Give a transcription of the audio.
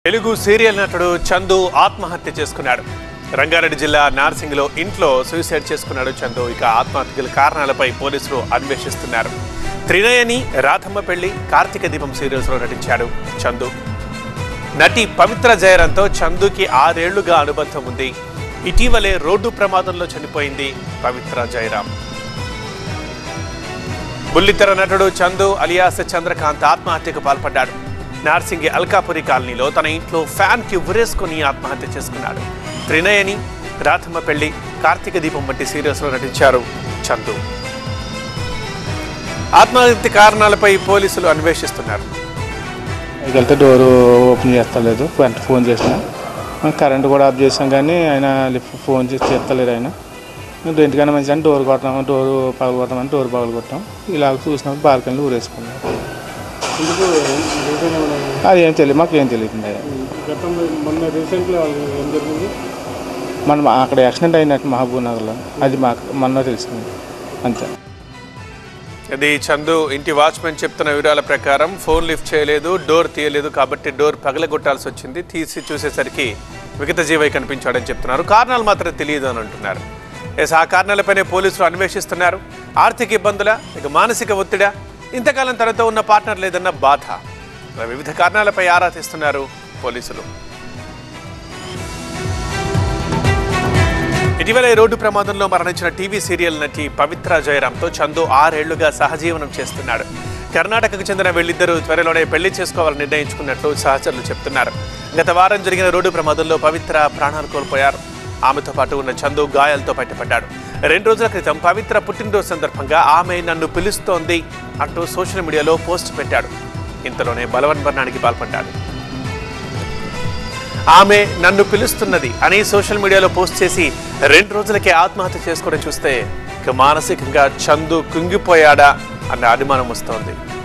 Telugu serial నటుడు చందు ఆత్మహత్య చేసుకున్నాడు రంగారెడ్డి జిల్లా నార్సింగ్లో ఇంట్లో సూసైడ్ చేసుకున్నాడు చందు ఇక ఆత్మహత్యల కారణాలపై పోలీసులు అన్వేషిస్తున్నారు త్రినయని రాధమ్మ పెళ్లి కార్తీక దీపం సీరియల్స్లో నటించాడు చందు నటి పవిత్ర జయరాంతో చందుకి ఆరేళ్లుగా అనుబంధం ఉంది ఇటీవలే రోడ్డు ప్రమాదంలో చనిపోయింది పవిత్ర జయరాం బుల్లితెర నటుడు చందు అలియాస్ చంద్రకాంత్ ఆత్మహత్యకు పాల్పడ్డాడు నార్సింగి అల్కాపురి కాలనీలో తన ఇంట్లో ఫ్యాన్ కి ఉరేసుకుని ఆత్మహత్య చేసుకున్నాడు త్రినయని రాధమ్మ పెళ్లి కార్తీక దీపం వంటి సీరియల్స్ లో నటించారు చందు ఆత్మహత్య కారణాలపై పోలీసులు అన్వేషిస్తున్నారు పైకి వెళ్తే డోరు ఓపెన్ చేస్తలేదు వెంట ఫోన్ చేసిన కరెంట్ కూడా ఆఫ్ చేసాం కానీ ఆయన లిఫ్ట్ ఫోన్ చేసి చేస్తలేరు ఆయన మేము ఇంటికైనా మంచి డోర్ కొట్టాము డోరు పగలు కొట్టామని డోర్ పగలు కొట్టాం ఇలా చూసినప్పుడు బాల్కనీలో ఊరేసుకున్నాం ఎందుకు రీజన్ ఏమైనా అది ఏం తెలియదు మాకు ఏం తెలియదు గతంలో మొన్న రీసెంట్గా ఏం జరిగింది మనం అక్కడ యాక్సిడెంట్ అయినట్టు మహబూబ్ నగర్లో అది మాకు మొన్న తెలిసింది అంతే ఇది చందు ఇంటి వాచ్మెన్ చెప్తున్న వివరాల ప్రకారం ఫోన్ లిఫ్ట్ చేయలేదు డోర్ తీయలేదు కాబట్టి డోర్ పగలగొట్టాల్సి వచ్చింది తీసి చూసేసరికి విగత జీవై కనిపించాడని చెప్తున్నారు కారణాలు మాత్రం తెలియదు అని అంటున్నారు ఎస్ ఆ కారణాలపైనే పోలీసులు అన్వేషిస్తున్నారు ఆర్థిక ఇబ్బందుల ఇక మానసిక ఒత్తిడా ఇంతకాలం తనతో ఉన్న పార్ట్నర్ లేదన్న బాధ ఇలా వివిధ కారణాలపై ఆరా తీస్తున్నారు పోలీసులు ఇటీవల ఈ రోడ్డు ప్రమాదంలో మరణించిన టీవీ సీరియల్ నటి పవిత్ర జయరాంతో చందు ఆరేళ్లుగా సహజీవనం చేస్తున్నాడు కర్ణాటకకు చెందిన వీళ్ళిద్దరూ త్వరలోనే పెళ్లి చేసుకోవాలని నిర్ణయించుకున్నట్లు సహచరులు చెప్తున్నారు గత వారం జరిగిన రోడ్డు ప్రమాదంలో పవిత్ర ప్రాణాలు కోల్పోయారు ఆమెతో పాటు ఉన్న చందు గాయాలతో బయటపడ్డాడు రెండు రోజుల క్రితం పవిత్ర పుట్టినరోజు సందర్భంగా ఆమె నన్ను పిలుస్తోంది అంటూ సోషల్ మీడియాలో పోస్ట్ పెట్టాడు ఇంతలోనే బలవన్మరణానికి పాల్పడ్డాడు ఆమె నన్ను పిలుస్తున్నది అని సోషల్ మీడియాలో పోస్ట్ చేసి రెండు రోజులకే ఆత్మహత్య చేసుకోవడం చూస్తే ఇక మానసికంగా చందు కుంగిపోయాడా అన్న అనుమానం వస్తోంది